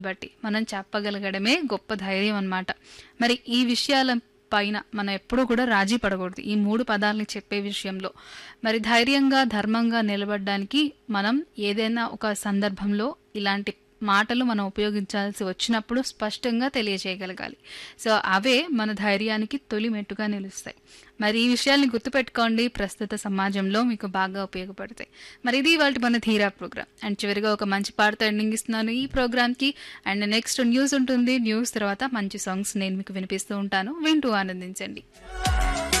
బట్టి మనం చెప్పగలగడమే గొప్ప ధైర్యం అన్నమాట మరి ఈ విషయాల పైన మనం ఎప్పుడూ కూడా రాజీ పడకూడదు ఈ మూడు పదాలని చెప్పే విషయంలో మరి ధైర్యంగా ధర్మంగా నిలబడడానికి మనం ఏదైనా ఒక సందర్భంలో ఇలాంటి మాటలు మనం ఉపయోగించాల్సి వచ్చినప్పుడు స్పష్టంగా తెలియజేయగలగాలి సో అవే మన ధైర్యానికి తొలి మెట్టుగా నిలుస్తాయి మరి ఈ విషయాల్ని గుర్తుపెట్టుకోండి ప్రస్తుత సమాజంలో మీకు బాగా ఉపయోగపడతాయి మరి ఇది ఇవాళ మన ధీరా ప్రోగ్రామ్ అండ్ చివరిగా ఒక మంచి పాటతో ఎండింగ్ ఇస్తున్నాను ఈ ప్రోగ్రామ్కి అండ్ నెక్స్ట్ న్యూస్ ఉంటుంది న్యూస్ తర్వాత మంచి సాంగ్స్ నేను మీకు వినిపిస్తూ ఉంటాను వింటూ ఆనందించండి